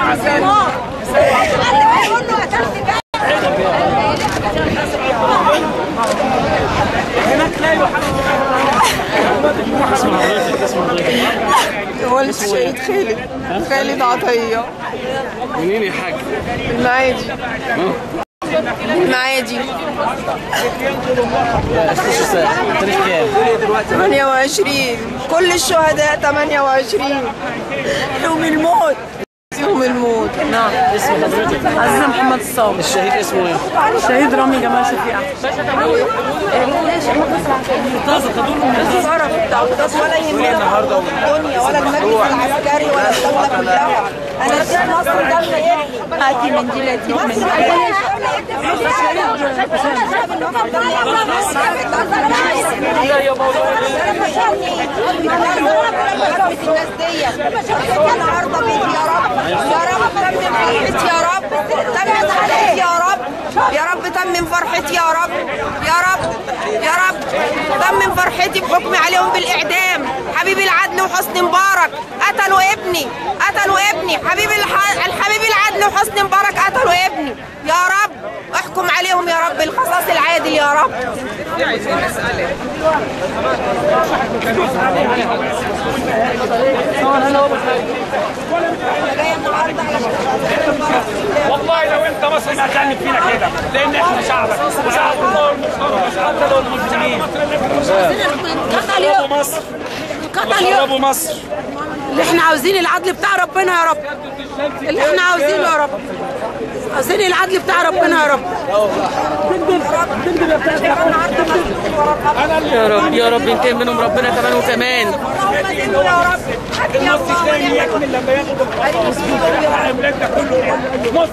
هو الشهيد خالد خالد عطية منين يا حاج؟ المعادي المعادي تاريخ كام؟ 28 كل الشهداء 28 يوم الموت يوم الموت نعم اسم حضرتك؟ عزيزة محمد الصاوي الشهيد اسمه ايه؟ الشهيد رامي جمال شفيع الشرف بتاع القصاص ولا يهمنا الدنيا ولا المجلس العسكري ولا الدولة كلها انا اديت مصر دولة ابني هاتي من دي لا تجيب من النهارده بيتي يا رب يا رب تمم فرحتي يا رب تمم فرحتي يا رب يا رب تمم فرحتي يا رب يا رب يا رب تمم فرحتي بحكم عليهم بالاعدام حبيب العدل وحسني مبارك قتلوا ابني قتلوا ابني حبيب الح... الحبيب العدل وحسني مبارك قتلوا ابني يا رب احكم عليهم يا رب القصاص العادل يا رب والله لو انت مصري ما هتعمل فينا كده لان احنا شعبك وشعب الله والمسلمين قتلوا المسلمين خربوا مصر خربوا مصر اللي احنا عاوزين العدل بتاع ربنا يا رب اللي احنا عاوزينه يا رب عاوزين العدل بتاع ربنا يا رب يا رب يا رب ينتقم منهم ربنا كمان وكمان النص الثاني يكمل لما ياخدوا العملاك ده كله نص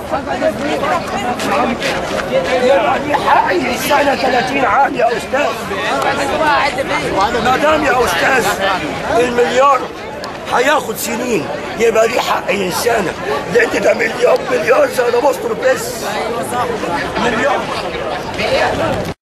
يعني حقي السنة 30 عام يا أستاذ ما دام يا أستاذ المليار هياخد سنين يبقى دي حق إنسانة لأن ده مليار مليار سنة مصر بس مليار